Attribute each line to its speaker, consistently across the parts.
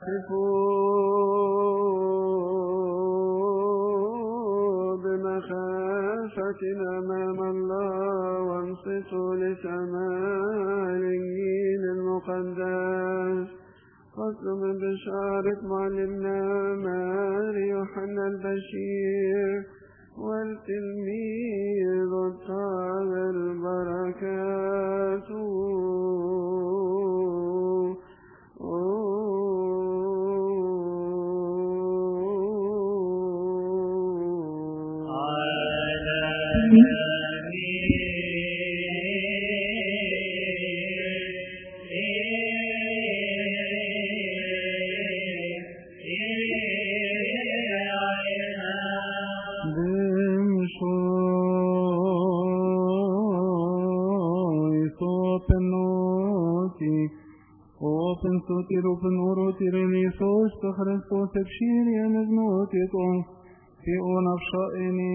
Speaker 1: فقفوا بمخافة أمام الله وانصتوا لسماع الإنجيل المقدس فصل من بشارة معلمنا ماري يوحنا البشير والتلميذ الطاهر بركاته
Speaker 2: Open sotir open orotir Iisus pe Hristos επσύρια νεσμότητο Θεόν αυσαενή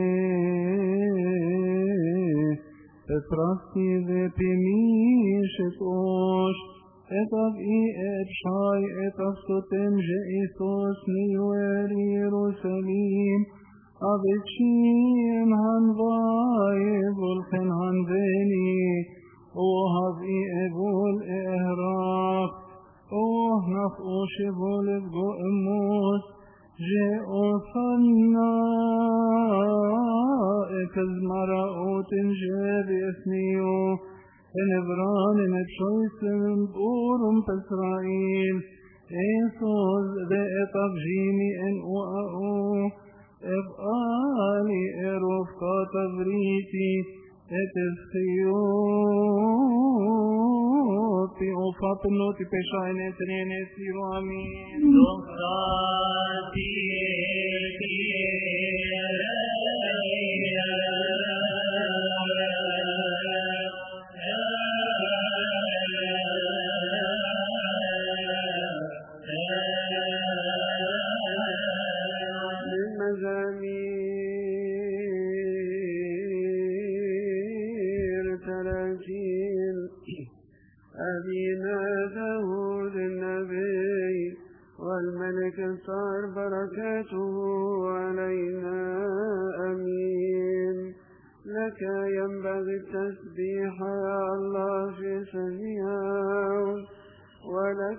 Speaker 2: Πετράστη δε ποιμήσετος Εταβ ή εψάι εταβ στο τέμζε Ιησούς νιουέρ Ιερουσαλήμ Αβετσίεν han vaje volken han veni وهب إبول إهراق أوه نفقوش بول بقو إموس جاء صنع إكز مرأوت جاب إثنيو إنبران نبشويس بورم بإسرائيل إيسوز ذئب جيمي إن أؤو إبقالي إروف كاتبريتي Eteschioti o fapnoti pe shaine trene siru amin.
Speaker 3: Dukhati
Speaker 1: المزامير تراجيل أبينا داود النبي والملك صار بركاته علينا أمين لك ينبغي التسبيح يا الله في سهيان ولك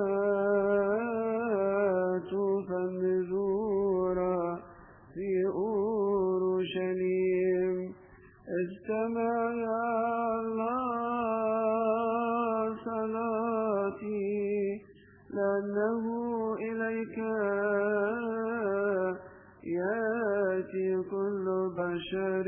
Speaker 1: توفى النزور في أورشليم استمع يا الله صلاتي لأنه إليك يأتي كل بشر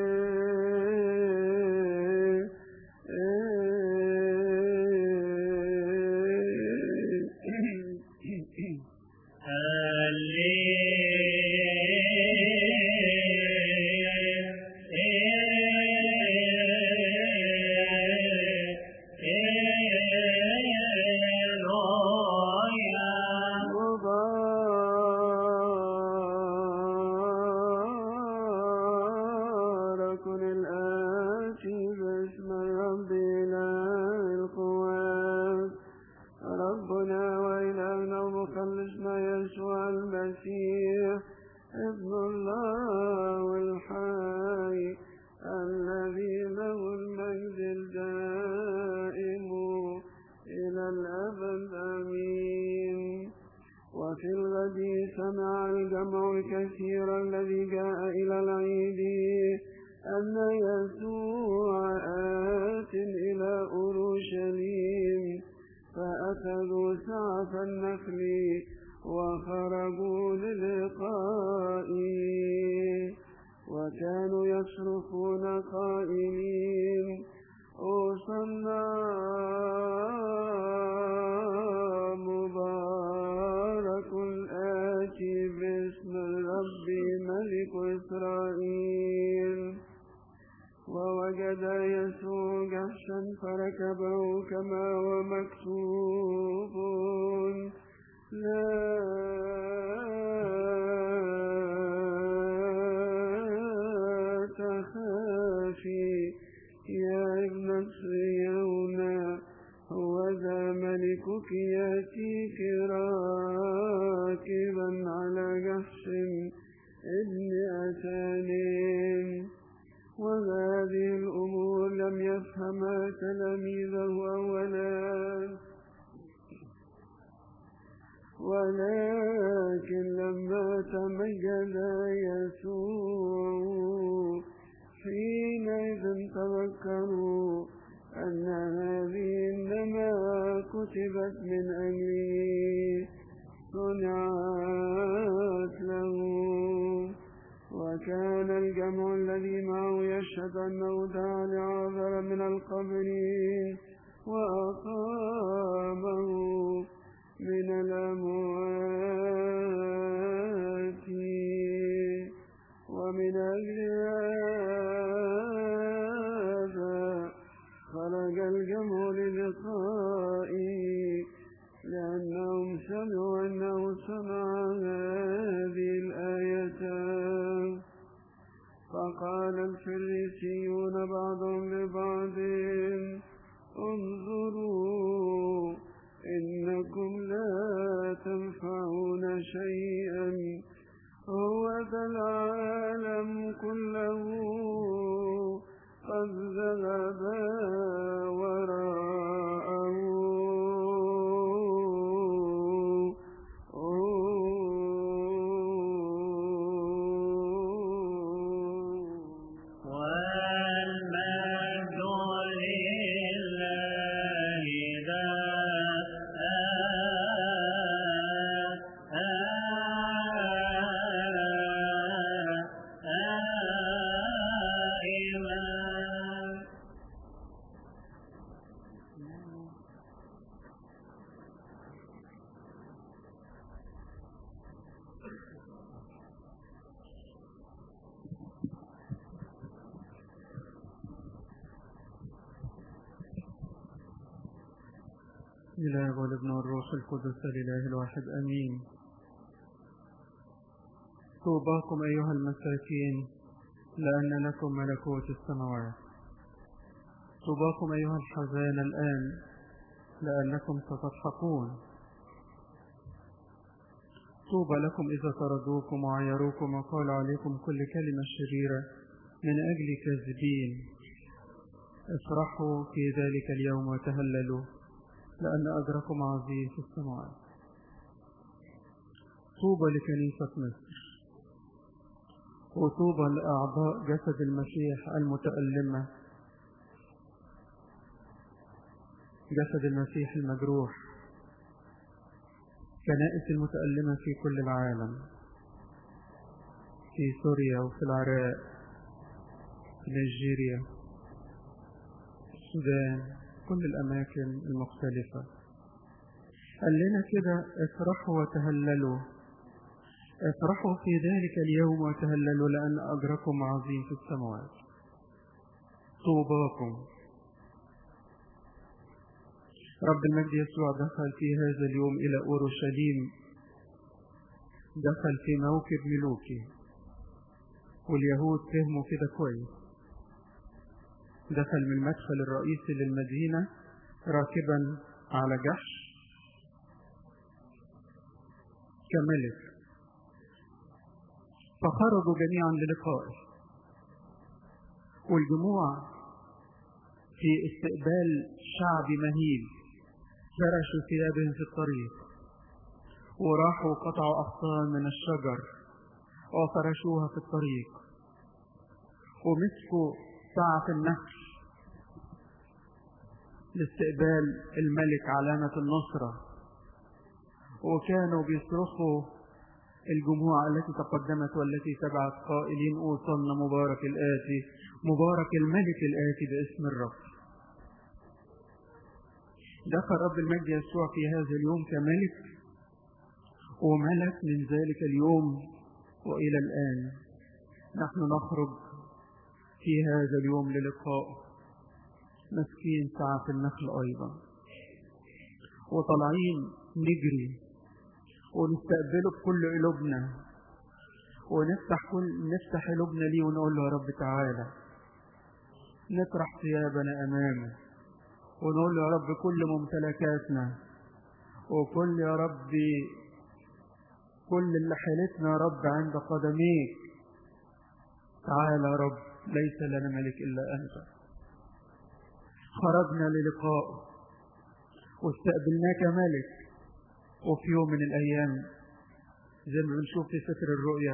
Speaker 1: مبارك الآتي باسم الرب إله القوات ربنا وإلهنا ومخلصنا يسوع المسيح ابن الله الحي الذي له المجد الدائم إلى الأبد آمين وفي الغد سمع الجمع الكثير الذي جاء إلى العيد أن يسوع آت إلى أورشليم فأخذوا سعف النخل وخرجوا للقائه وكانوا يصرخون قائلين أوصلنا مبارك الآتي باسم الرب ملك إسرائيل ووجد يسوع جحشا فركبه كما هو مكتوب لا تخافي يا ابنة صهيون هو ذا ملكك يأتيك راكبا على جحش ابن أتانين وهذه الأمور لم يفهمها تلاميذه أولا ولكن لما تمجد يسوع حينئذ تذكروا أن هذه إنما كتبت من أجله صنعت له وكان الجمع الذي معه يشهد أنه دعا لعذر من القبر وأقامه من الأموات ومن أجل هذا خرج الجمع للقائه لأنهم سمعوا أنه سمع هذه الآية فقال الفريسيون بعضهم لبعض انظروا إنكم لا تنفعون شيئا هو ذا العالم كله قد ذهب وراءه
Speaker 3: والمجد لله دائما
Speaker 2: إله والابن والروح القدس الإله الواحد أمين طوباكم أيها المساكين لأن لكم ملكوت السماوات طوباكم أيها الحزان الآن لأنكم ستضحكون طوبى لكم إذا طردوكم وعيروكم وقالوا عليكم كل كلمة شريرة من أجل كاذبين افرحوا في ذلك اليوم وتهللوا لأن أجركم عظيم في السماوات طوبى لكنيسة مصر وطوبى لأعضاء جسد المسيح المتألمة جسد المسيح المجروح كنائس المتألمة في كل العالم في سوريا وفي العراق في نيجيريا في السودان كل الأماكن المختلفة قال لنا كده افرحوا وتهللوا افرحوا في ذلك اليوم وتهللوا لأن أجركم عظيم في السماوات طوباكم رب المجد يسوع دخل في هذا اليوم إلى أورشليم دخل في موكب ملوكي واليهود فهموا كده كويس دخل من المدخل الرئيسي للمدينة راكبا على جحش كملك فخرجوا جميعا للقائه والجموع في استقبال شعبي مهيب فرشوا ثيابهم في الطريق وراحوا قطعوا أغصان من الشجر وفرشوها في الطريق ومسكوا ساعة النحل لاستقبال الملك علامة النصرة وكانوا بيصرخوا الجموع التي تقدمت والتي تبعت قائلين أوصلنا مبارك الآتي مبارك الملك الآتي باسم الرب دخل رب المجد يسوع في هذا اليوم كملك وملك من ذلك اليوم وإلى الآن نحن نخرج في هذا اليوم للقائه مسكين ساعة النخل أيضا وطالعين نجري ونستقبله بكل قلوبنا ونفتح كل نفتح قلوبنا ليه ونقول له يا رب تعالى نطرح ثيابنا أمامه ونقول له يا رب كل ممتلكاتنا وكل يا ربي كل اللي حيلتنا يا رب عند قدميك تعال يا رب ليس لنا ملك إلا أنت خرجنا للقائه واستقبلناك ملك وفي يوم من الأيام زي ما بنشوف في سفر الرؤيا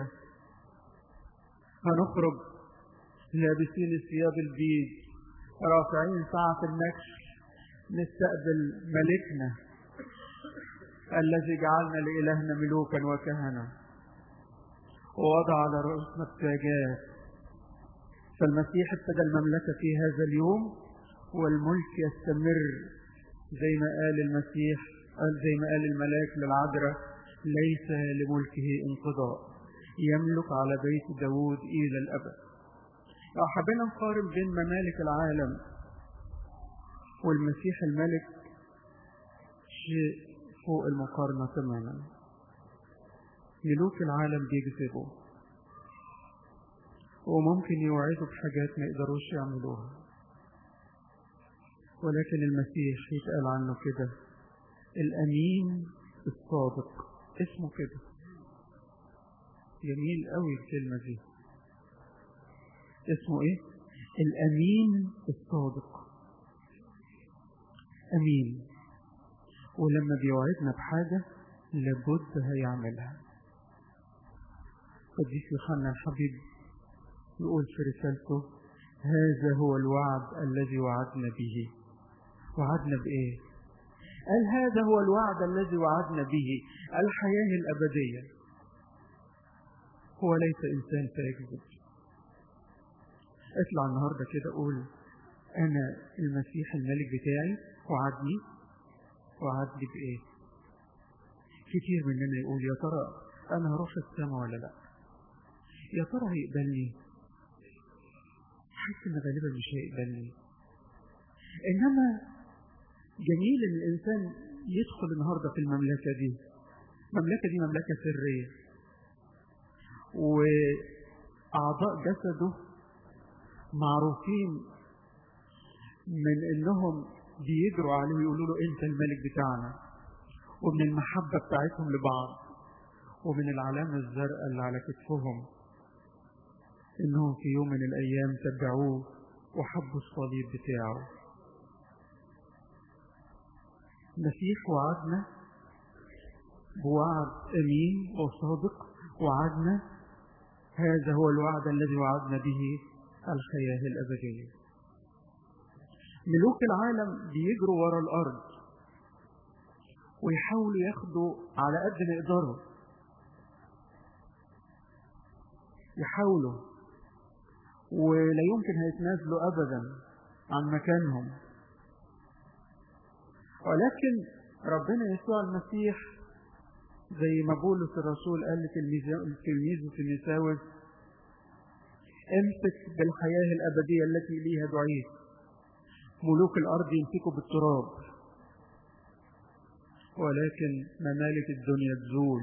Speaker 2: هنخرج لابسين الثياب البيض رافعين ساعة النكش نستقبل ملكنا الذي جعلنا لإلهنا ملوكا وكهنة ووضع على رؤوسنا التاجات فالمسيح ابتدى المملكة في هذا اليوم والملك يستمر زي ما قال المسيح قال زي ما قال الملاك للعذراء ليس لملكه انقضاء يملك على بيت داود إلى الأبد لو حبينا نقارن بين ممالك العالم والمسيح الملك شيء فوق المقارنة تماما ملوك العالم بيكذبوا وممكن يوعدوا بحاجات ما يقدروش يعملوها ولكن المسيح يتقال عنه كده الأمين الصادق اسمه كده جميل قوي الكلمة دي اسمه ايه الأمين الصادق أمين ولما بيوعدنا بحاجة لابد هيعملها قديس يوحنا الحبيب يقول في رسالته هذا هو الوعد الذي وعدنا به وعدنا بإيه قال هذا هو الوعد الذي وعدنا به الحياة الأبدية هو ليس إنسان فيكذب اطلع النهاردة كده قول أنا المسيح الملك بتاعي وعدني وعدني بإيه كتير مننا يقول يا ترى أنا هروح السماء ولا لا يا ترى هيقبلني حاسس إن غالبا مش هيقبلني إنما جميل إن الإنسان يدخل النهاردة في المملكة دي المملكة دي مملكة سرية وأعضاء جسده معروفين من إنهم بيجروا عليه ويقولوا له أنت الملك بتاعنا ومن المحبة بتاعتهم لبعض ومن العلامة الزرقاء اللي على كتفهم إنهم في يوم من الأيام تبعوه وحبوا الصليب بتاعه المسيح وعدنا بوعد أمين وصادق وعدنا هذا هو الوعد الذي وعدنا به الحياة الأبدية ملوك العالم بيجروا ورا الأرض ويحاولوا ياخدوا على قد ما يقدروا يحاولوا ولا يمكن هيتنازلوا أبدا عن مكانهم ولكن ربنا يسوع المسيح زي ما بولس الرسول قال لتلميذه تيموثاوس امسك بالحياة الأبدية التي ليها دعيت ملوك الأرض يمسكوا بالتراب ولكن ممالك الدنيا تزول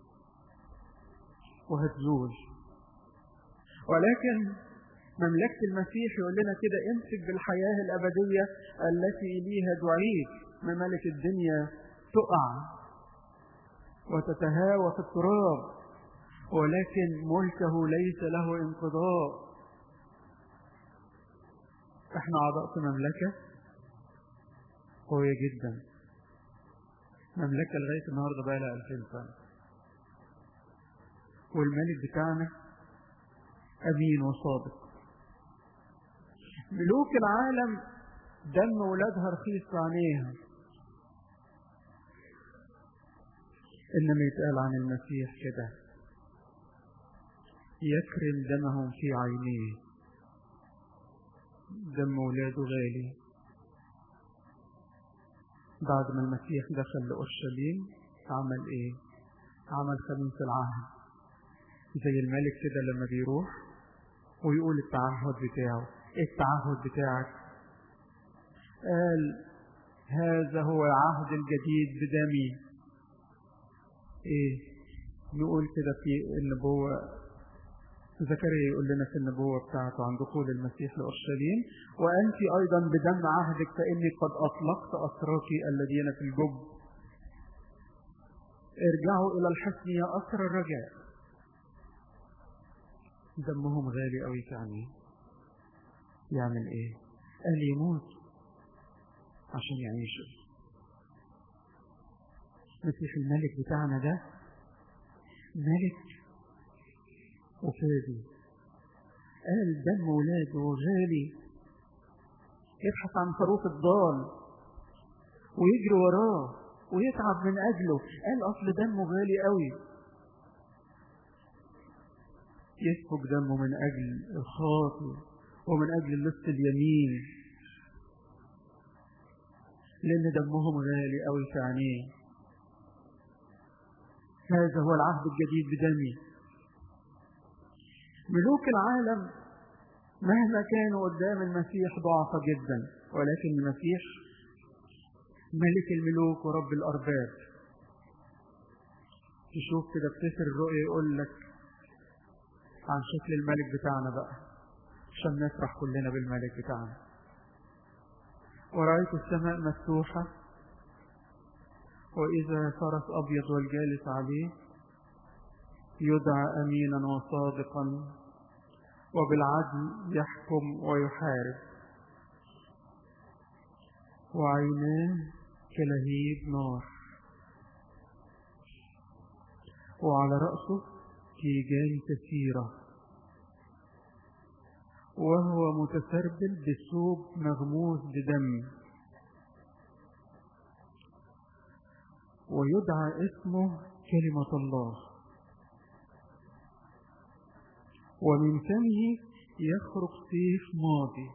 Speaker 2: وهتزول ولكن مملكة المسيح يقول لنا كده امسك بالحياة الأبدية التي ليها دعيت ممالك الدنيا تقع وتتهاوى في التراب ولكن ملكه ليس له انقضاء احنا اعضاء في مملكة قوية جدا مملكة لغاية النهاردة بقى لها 2000 سنة والملك بتاعنا أمين وصادق ملوك العالم دم ولادها رخيص في عينيها إنما يتقال عن المسيح كده يكرم دمهم في عينيه دم ولاده غالي بعد ما المسيح دخل لأورشليم عمل ايه عمل خميس العهد زي الملك كده لما بيروح ويقول التعهد بتاعه ايه التعهد بتاعك قال هذا هو العهد الجديد بدمي ايه نقول كده في النبوة زكريا يقول لنا في النبوة بتاعته عن دخول المسيح لأورشليم وأنت أيضا بدم عهدك فإني قد أطلقت أسراك الذين في الجب ارجعوا إلى الحصن يا أسر الرجاء دمهم غالي قوي يعني يعمل ايه قال يموت عشان يعيشوا مسيح الملك بتاعنا ده ملك وفادي قال دم ولاده غالي يبحث عن خروف الضال ويجري وراه ويتعب من أجله قال أصل دمه غالي قوي يسفك دمه من أجل الخاطئ ومن أجل اللص اليمين لأن دمهم غالي قوي في عينيه هذا هو العهد الجديد بدمي ملوك العالم مهما كانوا قدام المسيح ضعفة جدا ولكن المسيح ملك الملوك ورب الأرباب تشوف كده في سفر الرؤيا يقول لك عن شكل الملك بتاعنا بقى عشان نفرح كلنا بالملك بتاعنا ورأيت السماء مفتوحة وإذا فرس أبيض والجالس عليه يدعى أمينا وصادقا وبالعدل يحكم ويحارب وعيناه كلهيب نار وعلى رأسه تيجان كثيرة وهو متسربل بثوب مغموس بدم ويدعى اسمه كلمة الله ومن فمه يخرج سيف ماضي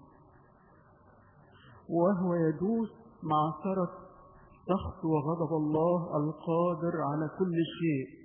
Speaker 2: وهو يدوس معصرة سخط وغضب الله القادر على كل شيء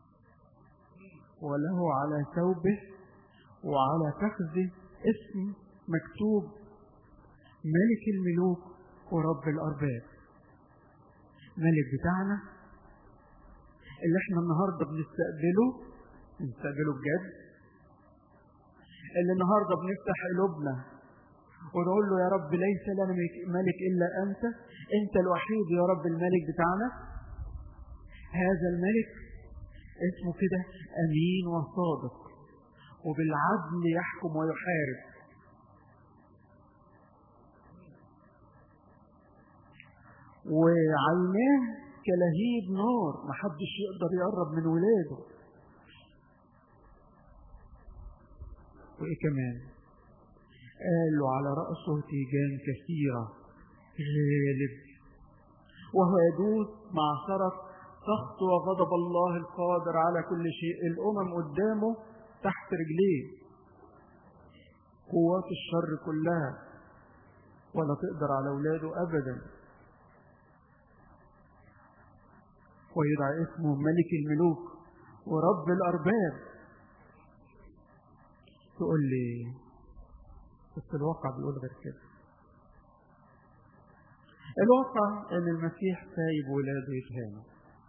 Speaker 2: وله على ثوبه وعلى فخذه اسم مكتوب ملك الملوك ورب الأرباب ملك بتاعنا اللي احنا النهاردة بنستقبله بنستقبله بجد اللي النهاردة بنفتح قلوبنا ونقول له يا رب ليس لنا ملك إلا أنت أنت الوحيد يا رب الملك بتاعنا هذا الملك اسمه كده أمين وصادق وبالعدل يحكم ويحارب وعيناه كلهيب نار محدش يقدر يقرب من ولاده وايه كمان قالوا على رأسه تيجان كثيرة غالب وهو يدوس معصرة سخط وغضب الله القادر على كل شيء الأمم قدامه تحت رجليه قوات الشر كلها ولا تقدر على اولاده ابدا ويدعى اسمه ملك الملوك ورب الارباب تقول لي بس الواقع بيقول غير كده الواقع ان المسيح سايب ولاده يتهانوا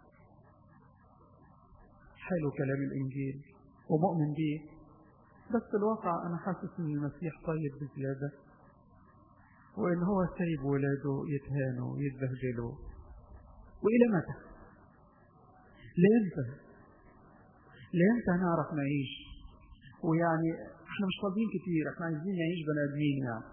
Speaker 2: حلو كلام الانجيل ومؤمن بيه بس الواقع أنا حاسس إن المسيح طيب بزيادة وإن هو سايب ولاده يتهانوا ويتبهدلوا وإلى متى؟ لإمتى؟ لإمتى هنعرف نعيش؟ ويعني احنا مش فاضيين كتير احنا عايزين نعيش بني ادمين يعني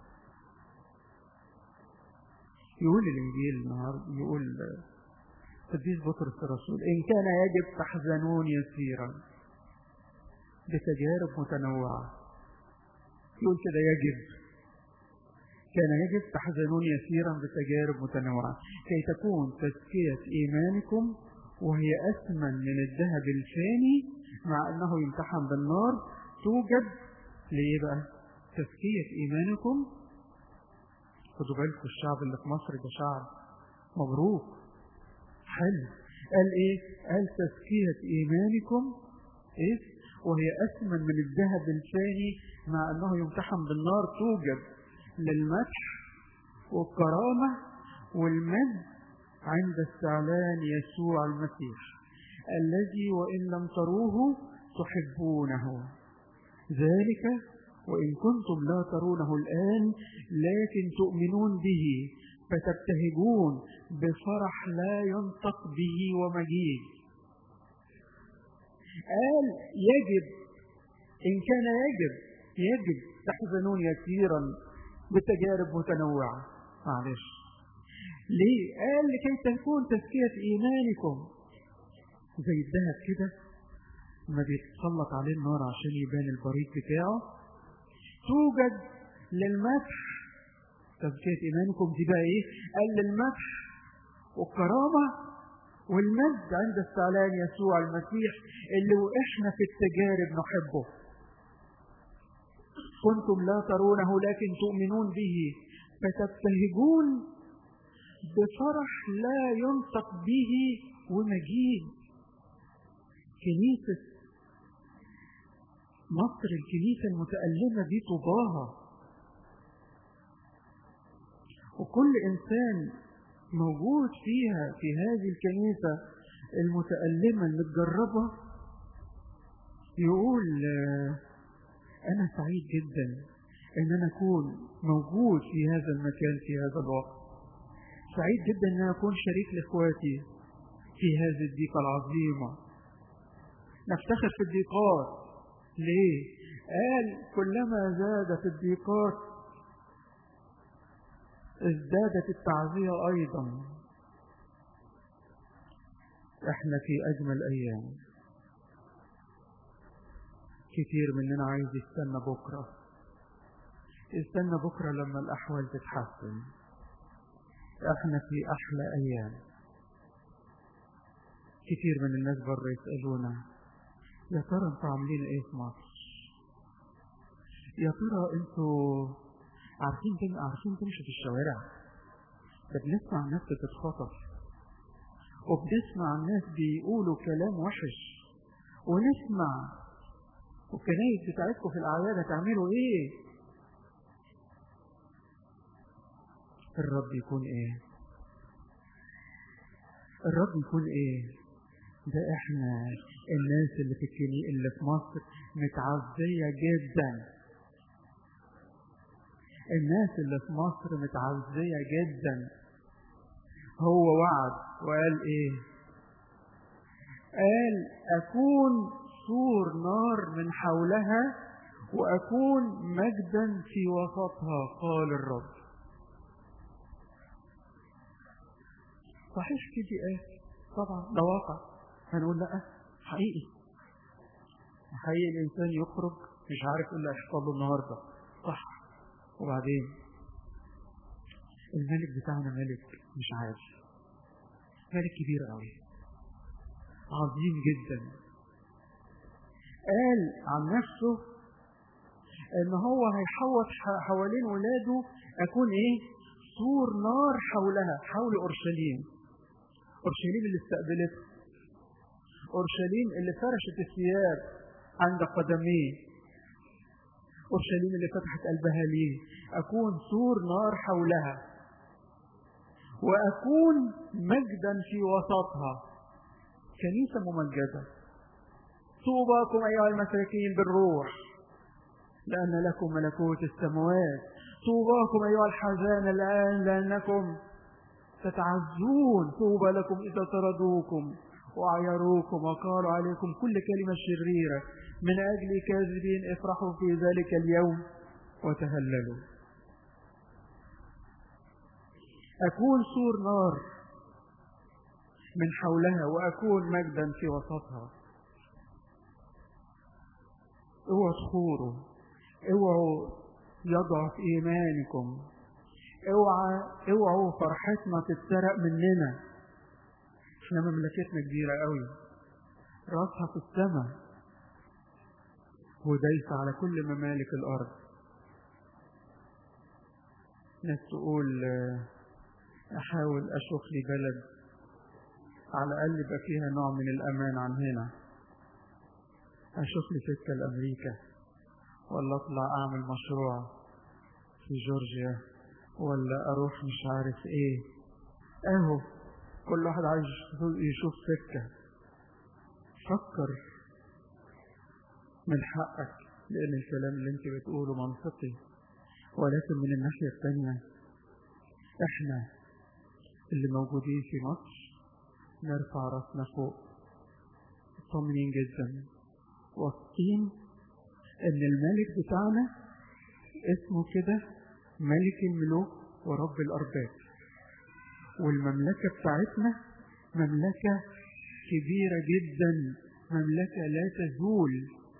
Speaker 2: يقول الانجيل النهارده يقول قديس بطرس الرسول ان كان يجب تحزنون يسيرا بتجارب متنوعة يقول كده يجب كان يجب تحزنون يسيرا بتجارب متنوعة كي تكون تزكية إيمانكم وهي أثمن من الذهب الفاني مع أنه يمتحن بالنار توجد ليه بقى تزكية إيمانكم خدوا بالكم الشعب اللي في مصر ده شعب مبروك حلو قال ايه قال تزكية إيمانكم ايه وهي أثمن من الذهب الفاني مع أنه يمتحن بالنار توجد للمدح والكرامة والمجد عند استعلان يسوع المسيح الذي وإن لم تروه تحبونه ذلك وإن كنتم لا ترونه الآن لكن تؤمنون به فتبتهجون بفرح لا ينطق به ومجيد قال يجب إن كان يجب يجب تحزنون يسيرا بتجارب متنوعة معلش ليه؟ قال لكي تكون تزكية إيمانكم زي الذهب كده ما بيتسلط عليه النار عشان يبان البريق بتاعه توجد للمدح تزكية إيمانكم دي بقى إيه؟ قال للمدح والكرامة والمجد عند استعلان يسوع المسيح اللي وإحنا في التجارب نحبه كنتم لا ترونه لكن تؤمنون به فتبتهجون بفرح لا ينطق به ومجيد كنيسة مصر الكنيسة المتألمة دي طباها وكل إنسان موجود فيها في هذه الكنيسة المتألمة المتجربة يقول أنا سعيد جدا أن أنا أكون موجود في هذا المكان في هذا الوقت سعيد جدا أن أنا أكون شريك لإخواتي في هذه الضيقة العظيمة نفتخر في الضيقات ليه؟ قال كلما زادت الضيقات ازدادت التعزية أيضا احنا في أجمل أيام كتير مننا عايز يستنى بكرة يستنى بكرة لما الأحوال تتحسن احنا في أحلى أيام كتير من الناس بره يسألونا يا ترى انتوا عاملين ايه في مصر يا ترى انتوا عارفين تم... عارفين تمشوا في الشوارع ده بنسمع الناس بتتخطف وبنسمع الناس بيقولوا كلام وحش ونسمع والكنايس بتاعتكم في الأعياد هتعملوا إيه؟ الرب يكون إيه؟ الرب يكون إيه؟ ده إحنا الناس اللي في الكني اللي في مصر متعزية جدا الناس اللي في مصر متعزية جدا هو وعد وقال ايه قال اكون سور نار من حولها واكون مجدا في وسطها قال الرب صحيح كده ايه طبعا ده واقع هنقول لا حقيقي حقيقي الانسان يخرج مش عارف ايه اللي هيحصل له النهارده صح وبعدين الملك بتاعنا ملك مش عارف ملك كبير قوي عظيم جدا قال عن نفسه ان هو هيحوط حوالين ولاده اكون ايه سور نار حولها حول اورشليم اورشليم اللي استقبلته اورشليم اللي فرشت الثياب عند قدميه اورشليم اللي فتحت قلبها ليه اكون سور نار حولها واكون مجدا في وسطها كنيسه ممجده طوباكم ايها المساكين بالروح لان لكم ملكوت السماوات طوباكم ايها الحزان الان لانكم تتعزون طوبى لكم اذا طردوكم وعيروكم وقالوا عليكم كل كلمه شريره من اجل كاذبين افرحوا في ذلك اليوم وتهللوا أكون سور نار من حولها وأكون مجدا في وسطها اوعوا تخوروا اوعوا يضعف إيمانكم اوعى اوعوا فرحتنا تتسرق مننا احنا مملكتنا كبيرة قوي راسها في السماء ودايسة على كل ممالك الأرض ناس تقول أحاول أشوف لي بلد على الأقل يبقى فيها نوع من الأمان عن هنا أشوف لي سكة لأمريكا ولا أطلع أعمل مشروع في جورجيا ولا أروح مش عارف إيه أهو كل واحد عايز يشوف سكة فكر من حقك لأن الكلام اللي أنت بتقوله منطقي ولكن من الناحية الثانية احنا اللي موجودين في مصر نرفع راسنا فوق مطمنين جدا واثقين ان الملك بتاعنا اسمه كده ملك الملوك ورب الارباب والمملكه بتاعتنا مملكه كبيره جدا مملكه لا تزول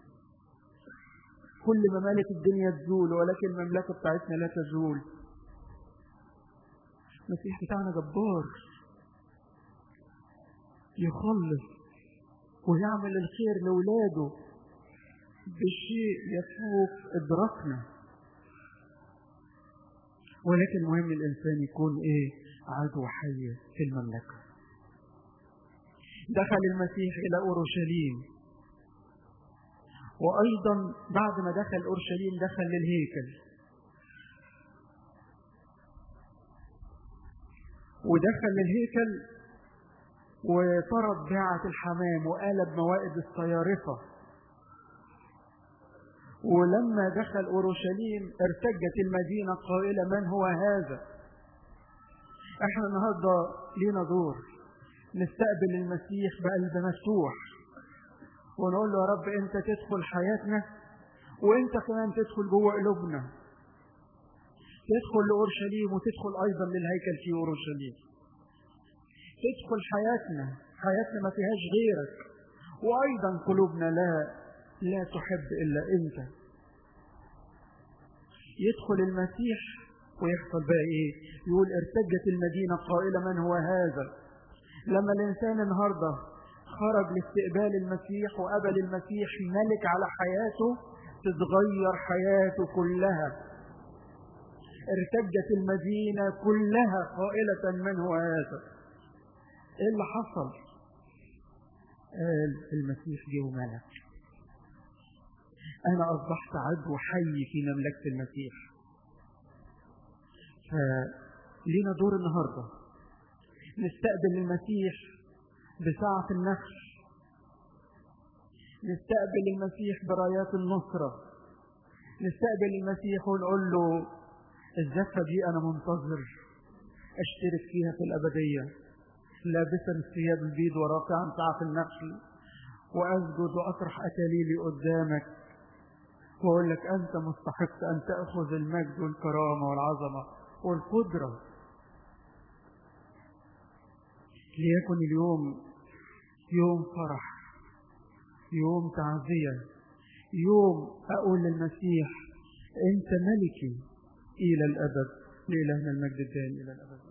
Speaker 2: كل ممالك الدنيا تزول ولكن المملكه بتاعتنا لا تزول المسيح بتاعنا جبار يخلص ويعمل الخير لولاده بشيء يفوق إدراكنا ولكن المهم الإنسان يكون إيه عدو حي في المملكة دخل المسيح إلى أورشليم وأيضا بعد ما دخل أورشليم دخل للهيكل ودخل للهيكل وطرد باعة الحمام وقلب موائد الصيارفة ولما دخل أورشليم ارتجت المدينة قائلة من هو هذا احنا النهاردة لينا دور نستقبل المسيح بقلب مفتوح ونقول له يا رب انت تدخل حياتنا وانت كمان تدخل جوه قلوبنا تدخل لأورشليم وتدخل أيضا للهيكل في أورشليم تدخل حياتنا حياتنا ما فيهاش غيرك وأيضا قلوبنا لا لا تحب إلا أنت يدخل المسيح ويحصل بقى إيه يقول ارتجت المدينة قائلة من هو هذا لما الإنسان النهاردة خرج لاستقبال المسيح وقبل المسيح ملك على حياته تتغير حياته كلها ارتجت المدينة كلها قائلة من هو هذا ايه اللي حصل قال المسيح جه وملك انا اصبحت عدو حي في مملكة المسيح فلينا دور النهاردة نستقبل المسيح بساعة النخل نستقبل المسيح برايات النصرة نستقبل المسيح ونقول له الزفة دي أنا منتظر أشترك فيها في الأبدية لابسا الثياب البيض ورافعا ساعة النخل وأسجد وأطرح أكاليلي قدامك وأقول لك أنت مستحق أن تأخذ المجد والكرامة والعظمة والقدرة ليكن اليوم يوم فرح يوم تعزية يوم أقول للمسيح أنت ملكي إلى الأبد لإلهنا المجد الدائم إلى الأبد